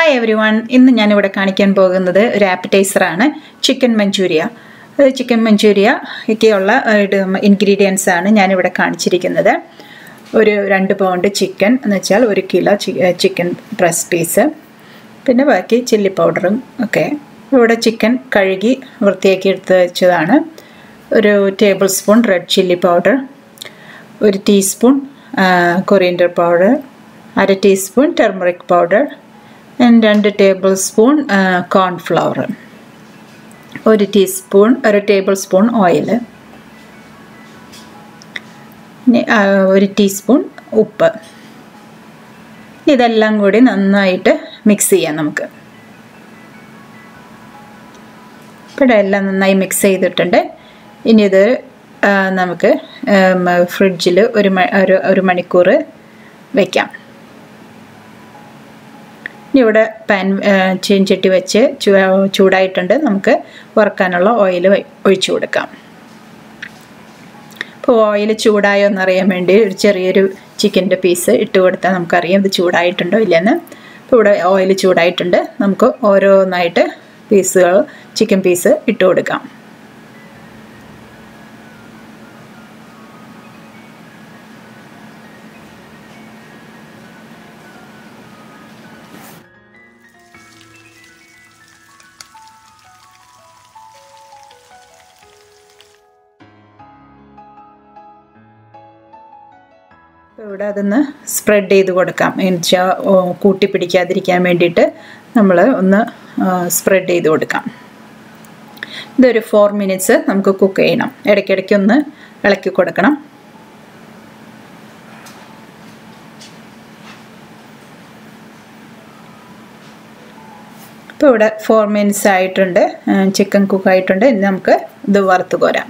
hi every one ഇന്ന് ഞാനിവിടെ കാണിക്കാൻ പോകുന്നത് ഒരു ആപ്പറ്റൈസറാണ് ചിക്കൻ മഞ്ചൂരിയ അത് ചിക്കൻ മഞ്ചൂരിയയ്ക്കുള്ള ഇൻഗ്രീഡിയൻസ് ആണ് ഞാനിവിടെ കാണിച്ചിരിക്കുന്നത് ഒരു രണ്ട് പൗണ്ട് ചിക്കൻ എന്ന് വെച്ചാൽ ഒരു കിലോ ചിക്കൻ ബ്രസ്റ്റ് പീസ് പിന്നെ ബാക്കി ചില്ലി പൗഡറും ഒക്കെ ഇവിടെ ചിക്കൻ കഴുകി വൃത്തിയാക്കി എടുത്ത് വെച്ചതാണ് ഒരു table spoon red chilli powder ഒരു ടീസ്പൂൺ കൊറിയൻഡർ പൗഡർ അര ടീസ്പൂൺ ടെർമറിക് പൗഡർ രണ്ട് ടേബിൾ സ്പൂൺ കോൺഫ്ലവർ ഒരു ടീസ്പൂൺ ഒരു ടേബിൾ സ്പൂൺ ഓയിൽ ഒരു ടീസ്പൂൺ ഉപ്പ് ഇതെല്ലാം കൂടി നന്നായിട്ട് മിക്സ് ചെയ്യാം നമുക്ക് ഇവിടെ എല്ലാം നന്നായി മിക്സ് ചെയ്തിട്ടുണ്ട് ഇനി ഇത് നമുക്ക് ഫ്രിഡ്ജിൽ ഒരു ഒരു ഒരു മണിക്കൂർ വയ്ക്കാം ഇനി ഇവിടെ പാൻ ചീൻചട്ടി വെച്ച് ചൂടായിട്ടുണ്ട് നമുക്ക് വറുക്കാനുള്ള ഓയിൽ ഒഴിച്ചു കൊടുക്കാം അപ്പോൾ ഓയിൽ ചൂടായോ എന്നറിയാൻ വേണ്ടി ഒരു ചെറിയൊരു ചിക്കൻ്റെ പീസ് ഇട്ട് കൊടുത്താൽ നമുക്കറിയാം ഇത് ചൂടായിട്ടുണ്ടോ ഇല്ലെന്ന് അപ്പോൾ ഇവിടെ ഓയിൽ ചൂടായിട്ടുണ്ട് നമുക്ക് ഓരോന്നായിട്ട് പീസുകൾ ചിക്കൻ പീസ് ഇട്ട് കൊടുക്കാം ഇവിടെ അതൊന്ന് സ്പ്രെഡ് ചെയ്ത് കൊടുക്കാം എന്നുവെച്ചാൽ കൂട്ടി പിടിക്കാതിരിക്കാൻ വേണ്ടിയിട്ട് നമ്മൾ ഒന്ന് സ്പ്രെഡ് ചെയ്ത് കൊടുക്കാം ഇതൊരു ഫോർ മിനിറ്റ്സ് നമുക്ക് കുക്ക് ചെയ്യണം ഇടയ്ക്കിടയ്ക്ക് ഒന്ന് ഇളക്കി കൊടുക്കണം ഇപ്പോൾ ഇവിടെ ഫോർ മിനിറ്റ്സ് ആയിട്ടുണ്ട് ചിക്കൻ കുക്ക് ആയിട്ടുണ്ട് ഇനി നമുക്ക് ഇത് വറുത്ത് കോരാം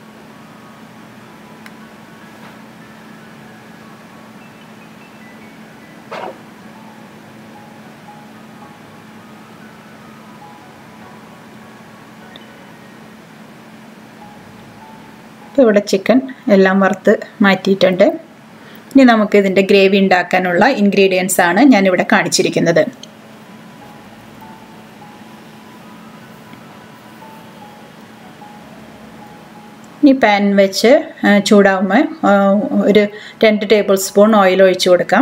ഇപ്പോൾ ഇവിടെ ചിക്കൻ എല്ലാം വറുത്ത് മാറ്റിയിട്ടുണ്ട് ഇനി നമുക്ക് ഇതിൻ്റെ ഗ്രേവി ഉണ്ടാക്കാനുള്ള ഇൻഗ്രീഡിയൻസ് ആണ് ഞാനിവിടെ കാണിച്ചിരിക്കുന്നത് ഇനി പാൻ വെച്ച് ചൂടാകുമ്പോൾ ഒരു രണ്ട് ടേബിൾ സ്പൂൺ ഓയിൽ ഒഴിച്ചു കൊടുക്കാം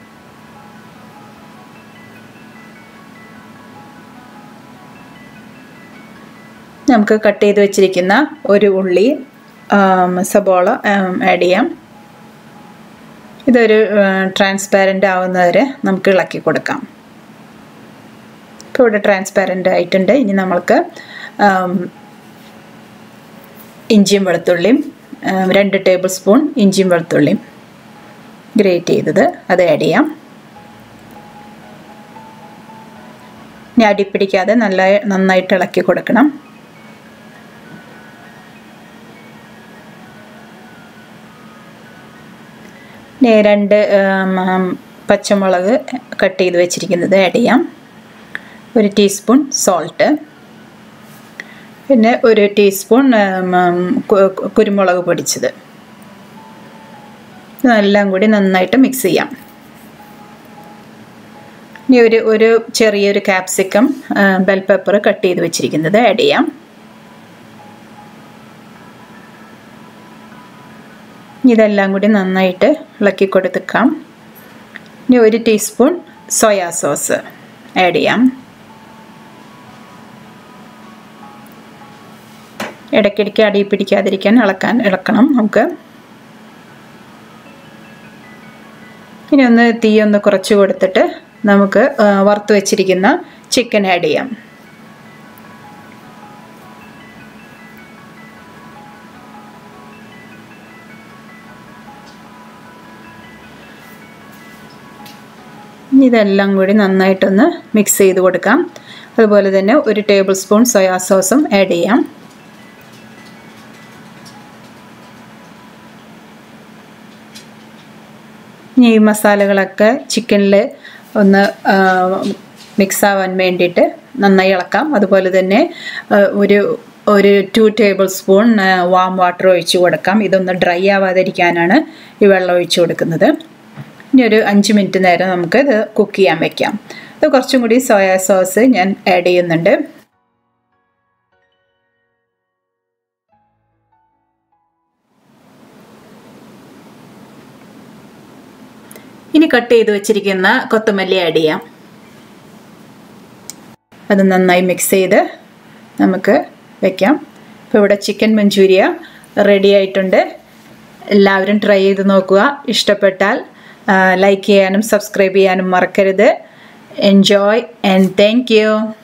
നമുക്ക് കട്ട് ചെയ്ത് വെച്ചിരിക്കുന്ന ഒരു ഉള്ളി സബോള ആഡ് ചെയ്യാം ഇതൊരു ട്രാൻസ്പാരൻ്റ് ആവുന്നവരെ നമുക്ക് ഇളക്കി കൊടുക്കാം ഇപ്പോൾ ഇവിടെ ട്രാൻസ്പാരൻ്റ് ആയിട്ടുണ്ട് ഇനി നമ്മൾക്ക് ഇഞ്ചിയും വെളുത്തുള്ളിയും രണ്ട് ടേബിൾ സ്പൂൺ ഇഞ്ചിയും വെളുത്തുള്ളിയും ഗ്രേറ്റ് ചെയ്തത് അത് ആഡ് ചെയ്യാം ഇനി അടിപ്പിടിക്കാതെ നല്ല നന്നായിട്ട് ഇളക്കി കൊടുക്കണം രണ്ട് പച്ചമുളക് കട്ട് ചെയ്ത് വെച്ചിരിക്കുന്നത് ആഡ് ചെയ്യാം ഒരു ടീസ്പൂൺ സോൾട്ട് പിന്നെ ഒരു ടീസ്പൂൺ കുരുമുളക് പൊടിച്ചത് ഇതെല്ലാം കൂടി നന്നായിട്ട് മിക്സ് ചെയ്യാം ഇനി ഒരു ഒരു ചെറിയൊരു ക്യാപ്സിക്കം ബെൽ പെപ്പർ കട്ട് ചെയ്ത് വെച്ചിരിക്കുന്നത് ആഡ് ചെയ്യാം ഇതെല്ലാം കൂടി നന്നായിട്ട് ഇളക്കി കൊടുത്തേക്കാം ഇനി ഒരു ടീസ്പൂൺ സോയാ സോസ് ആഡ് ചെയ്യാം ഇടയ്ക്കിടയ്ക്ക് അടി പിടിക്കാതിരിക്കാൻ ഇളക്കാൻ ഇളക്കണം നമുക്ക് ഇനി ഒന്ന് തീ ഒന്ന് കുറച്ച് കൊടുത്തിട്ട് നമുക്ക് വറുത്ത് വെച്ചിരിക്കുന്ന ചിക്കൻ ആഡ് ചെയ്യാം ഇതെല്ലാം കൂടി നന്നായിട്ടൊന്ന് മിക്സ് ചെയ്ത് കൊടുക്കാം അതുപോലെ തന്നെ ഒരു ടേബിൾ സ്പൂൺ സോയാ സോസും ആഡ് ചെയ്യാം ഇനി ഈ മസാലകളൊക്കെ ചിക്കനിൽ ഒന്ന് മിക്സ് ആവാൻ വേണ്ടിയിട്ട് നന്നായി ഇളക്കാം അതുപോലെ തന്നെ ഒരു ഒരു two table spoon warm water ഒഴിച്ച് കൊടുക്കാം ഇതൊന്ന് ഡ്രൈ ആവാതിരിക്കാനാണ് ഈ വെള്ളം ഒഴിച്ച് കൊടുക്കുന്നത് ഇനി ഒരു അഞ്ച് മിനിറ്റ് നേരം നമുക്ക് ഇത് കുക്ക് ചെയ്യാൻ വെക്കാം ഇത് കുറച്ചും കൂടി സോയാ സോസ് ഞാൻ ആഡ് ചെയ്യുന്നുണ്ട് ഇനി കട്ട് ചെയ്ത് വെച്ചിരിക്കുന്ന കൊത്തമല്ലി ആഡ് ചെയ്യാം അത് നന്നായി മിക്സ് ചെയ്ത് നമുക്ക് വെക്കാം ഇപ്പോൾ ഇവിടെ ചിക്കൻ മഞ്ചൂരിയ റെഡി ആയിട്ടുണ്ട് എല്ലാവരും ട്രൈ ചെയ്ത് നോക്കുക ഇഷ്ടപ്പെട്ടാൽ ലൈക്ക് ചെയ്യാനും സബ്സ്ക്രൈബ് ചെയ്യാനും മറക്കരുത് എൻജോയ് ആൻഡ് താങ്ക് യു